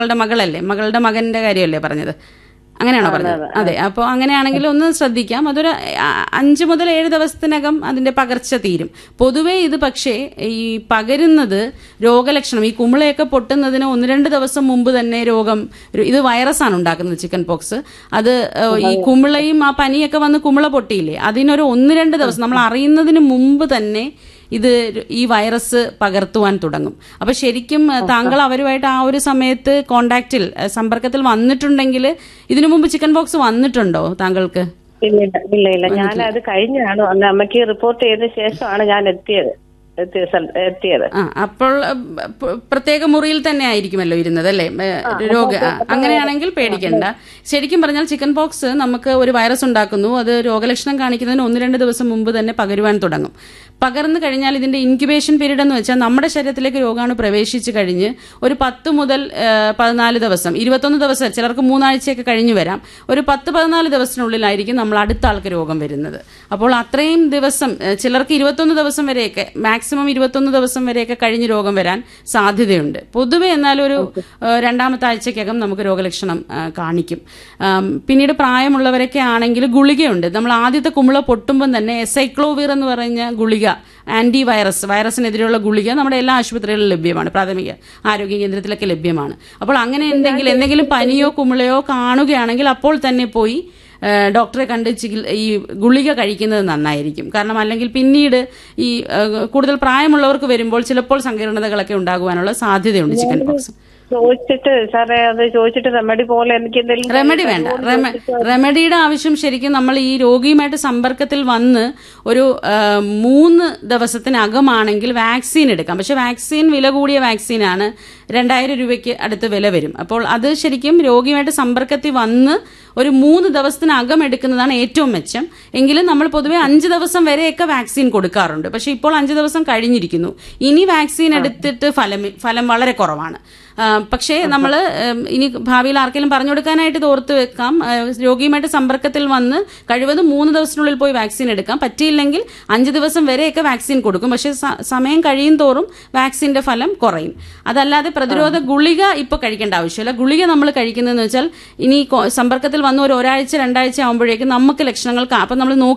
മകളുടെ മകളല്ലേ മകളുടെ മകന്റെ കാര്യമല്ലേ പറഞ്ഞത് അങ്ങനെയാണോ പറഞ്ഞത് അതെ അപ്പോൾ അങ്ങനെയാണെങ്കിൽ ഒന്ന് ശ്രദ്ധിക്കാം അതൊരു ആ, അഞ്ച് മുതൽ ഏഴ് ദിവസത്തിനകം അതിന്റെ പകർച്ച തീരും പൊതുവേ ഇത് പക്ഷേ ഈ പകരുന്നത് രോഗലക്ഷണം ഈ കുമിളയൊക്കെ പൊട്ടുന്നതിന് ഒന്ന് രണ്ട് ദിവസം മുമ്പ് തന്നെ രോഗം ഒരു- ഇത് വൈറസാണ് ഉണ്ടാക്കുന്നത് ചിക്കൻ പോക്സ് അത് ഏഹ്, ഈ കുമിളയും ആ പനിയൊക്കെ വന്ന് കുമിള പൊട്ടിയില്ലേ അതിനൊരു ഒന്ന് രണ്ട് ദിവസം നമ്മൾ അറിയുന്നതിന് മുമ്പ് തന്നെ ഇത് ഈ വൈറസ് പകർത്തുവാൻ തുടങ്ങും അപ്പൊ ശരിക്കും ഏഹ്, താങ്കൾ അവരുമായിട്ട് ആ ഒരു സമയത്ത് കോണ്ടാക്റ്റിൽ ഏഹ്, സമ്പർക്കത്തിൽ വന്നിട്ടുണ്ടെങ്കിൽ ഇതിനു മുമ്പ് ചിക്കൻ ബോക്സ് വന്നിട്ടുണ്ടോ താങ്കൾക്ക് ഇല്ല ഇല്ല ഇല്ല ഇല്ല ഞാൻ അത് കഴിഞ്ഞാണ് വന്നത് അമ്മയ്ക്ക് റിപ്പോർട്ട് ചെയ്ത ശേഷമാണ് ഞാൻ എത്തിയത് എത്തിയ സ്ഥല- എത്തിയത് ആ അപ്പോൾ ഏഹ്, പ- പ്രത്യേക മുറിയിൽ തന്നെ ആയിരിക്കുമല്ലോ ഇരുന്നത് അല്ലേ ഏഹ്, രോഗ ആ, അങ്ങനെയാണെങ്കിൽ പേടിക്കണ്ട ശരിക്കും പറഞ്ഞാൽ ചിക്കൻ പോക്സ് നമുക്ക് ഒരു വൈറസ് ഉണ്ടാക്കുന്നു അത് രോഗലക്ഷണം കാണിക്കുന്നതിന് ഒന്ന് രണ്ട് ദിവസം മുമ്പ് തന്നെ പകരുവാൻ തുടങ്ങും പകർന്നു കഴിഞ്ഞാൽ ഇതിന്റെ ഇൻക്യുബേഷൻ പീരീഡ് എന്ന് വെച്ചാൽ നമ്മുടെ ശരീരത്തിലേക്ക് രോഗാണു പ്രവേശിച്ച് കഴിഞ്ഞ് ഒരു പത്ത് മുതൽ ഏഹ്, പതിനാല് ദിവസം ഇരുപത്തൊന്ന് ദിവസം ചിലർക്ക് മൂന്നാഴ്ചയൊക്കെ കഴിഞ്ഞു വരാം ഒരു പത്ത് പതിനാല് ദിവസത്തിനുള്ളിലായിരിക്കും നമ്മൾ അടുത്ത ആൾക്ക് രോഗം വരുന്നത് അപ്പോൾ അത്രയും ദിവസം ഏഹ്, ചിലർക്ക് ഇരുപത്തൊന്ന് ദിവസം വരെയൊക്കെ മാക്സിമം ഇരുപത്തൊന്ന് ദിവസം വരെയൊക്കെ കഴിഞ്ഞ് രോഗം വരാൻ സാധ്യതയുണ്ട് പൊതുവെ എന്നാൽ ഒരു ഏഹ്, രണ്ടാമത്തെ ആഴ്ചക്കകം നമുക്ക് രോഗലക്ഷണം ആ, കാണിക്കും ആം, പിന്നീട് പ്രായമുള്ളവരൊക്കെ ആണെങ്കിൽ ഗുളികയുണ്ട് നമ്മൾ ആദ്യത്തെ കുമിള പൊട്ടുമ്പം തന്നെ എസൈക്ലോവീർ എന്ന് പറഞ്ഞ ഗുളിക ആന്റി വൈറസ് വൈറസിനെതിരെയുള്ള ഗുളിക നമ്മുടെ എല്ലാ ആശുപത്രികളിലും ലഭ്യമാണ് പ്രാഥമിക ആരോഗ്യ കേന്ദ്രത്തിലൊക്കെ ലഭ്യമാണ് അപ്പോൾ അങ്ങനെ എന്തെങ്കിലും എന്തെങ്കിലും പനിയോ കുമിളയോ കാണുകയാണെങ്കിൽ അപ്പോൾ തന്നെ പോയി ഏഹ് ഡോക്ടറെ കണ്ട് ചികിൽ ഈ ഗുളിക കഴിക്കുന്നത് നന്നായിരിക്കും കാരണം അല്ലെങ്കിൽ പിന്നീട് ഈ ഏഹ് കൂടുതൽ പ്രായമുള്ളവർക്ക് വരുമ്പോൾ ചിലപ്പോൾ സങ്കീർണതകളൊക്കെ ഉണ്ടാകുവാനുള്ള സാധ്യതയുണ്ട് ചിക്കൻ പോക്സ് ചോദിച്ചിട്ട് സാറേ അത് ചോദിച്ചിട്ട് റെമഡി പോലെ എനിക്ക് എന്തെങ്കിലും റെമഡി വേണ്ട റെമ- റെമഡിയുടെ ആവശ്യം ശരിക്കും നമ്മൾ ഈ രോഗിയുമായിട്ട് സമ്പർക്കത്തിൽ വന്ന് ഒരു ആ, മൂന്ന് ദിവസത്തിനകമാണെങ്കിൽ വാക്സിൻ എടുക്കാം പക്ഷെ വാക്സിൻ വില കൂടിയ വാക്സിനാണ് രണ്ടായിരം രൂപയ്ക്ക് അടുത്ത് വില വരും അപ്പോൾ അത് ശരിക്കും രോഗിയുമായിട്ട് സമ്പർക്കത്തിൽ വന്ന് ഒരു മൂന്ന് ദിവസത്തിനകം എടുക്കുന്നതാണ് ഏറ്റവും മെച്ചം എങ്കിലും നമ്മൾ പൊതുവെ അഞ്ച് ദിവസം വരെയൊക്കെ വാക്സിൻ കൊടുക്കാറുണ്ട് പക്ഷെ ഇപ്പോൾ അഞ്ച് ദിവസം കഴിഞ്ഞിരിക്കുന്നു ഇനി വാക്സിൻ എടുത്തിട്ട് ഫലം ഫലം വളരെ കുറവാണ് ആ, പക്ഷേ നമ്മൾ ഇനി ഭാവിയിൽ ആർക്കെങ്കിലും പറഞ്ഞു കൊടുക്കാനായിട്ട് ഇത് ഓർത്ത് വെക്കാം ആ, രോഗിയുമായിട്ട് സമ്പർക്കത്തിൽ വന്ന് കഴിവതും മൂന്ന് ദിവസത്തിനുള്ളിൽ പോയി വാക്സിൻ എടുക്കാം പറ്റിയില്ലെങ്കിൽ അഞ്ച് ദിവസം വരെയൊക്കെ വാക്സിൻ കൊടുക്കും പക്ഷേ സ- സമയം കഴിയും തോറും വാക്സിന്റെ ഫലം കുറയും അതല്ലാതെ പ്രതിരോധ ഗുളിക ഇപ്പോൾ കഴിക്കേണ്ട ആവശ്യമില്ല ഗുളിക നമ്മൾ കഴിക്കുന്നതെന്ന് വെച്ചാൽ ഇനി കൊ- സമ്പർക്കത്തിൽ വന്ന് ഒരു ഒരാഴ്ച രണ്ടാഴ്ച ആകുമ്പോഴേക്കും നമുക്ക് ലക്ഷണങ്ങൾ കാ- അപ്പം നമ്മൾ നോക്കി